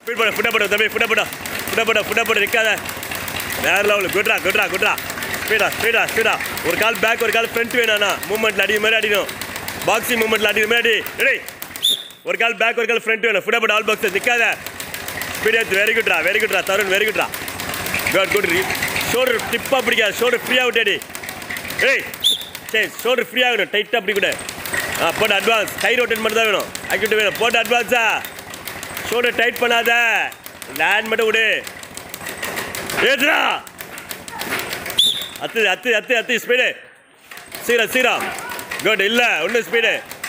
speed போட ஃபுட்டை போட தம்பி ஃபுட்டை போட ஃபுட்டை போட ஃபுட்டை போட நிற்காத வேற லெவல் குட்ரா குட்ரா குட்ரா ஸ்பீடா ஸ்பீடா ஸ்பீடா ஒரு கால் பேக் ஒரு கால் ஃப்ரண்ட் வேணாண்ணா மூமெண்ட்டில் அடிக்கிற மாதிரி அடிக்கணும் பாக்ஸிங் மூமெண்ட்டில் அடிக்கிற மாதிரி அடி ரெடி ஒரு கால் பேக் ஒரு கால் ஃப்ரண்ட் வேணும் ஃபுட்டை போட ஆல் பாக்ஸ் நிற்காத ஸ்பீட் எடுத்து வெரி குட்ரா வெரி குட்ரா தருண் வெரி குட்ரா குட் குட் ஷோல்டர் டிப்பாக பிடிக்காது ஷோல்டர் ஃப்ரீயாக விட்டேடி ஏய் சரி ஷோல்டர் ஃப்ரீ ஆகணும் டைட்டாக அப்படி கூட ஆ போட்டு அட்வான்ஸ் கை ரொட்டேட் மட்டும் தான் வேணும் ஆக்கிட்டு வேணும் போட்டு அட்வான்ஸா ஷோல்டர் டைட் பண்ணாத லேண்ட் மட்டும் விடு ஏதுடா அத்து அத்து அத்து அத்து ஸ்பீடு சீரா சீரா குட் இல்லை ஒன்றும் ஸ்பீடு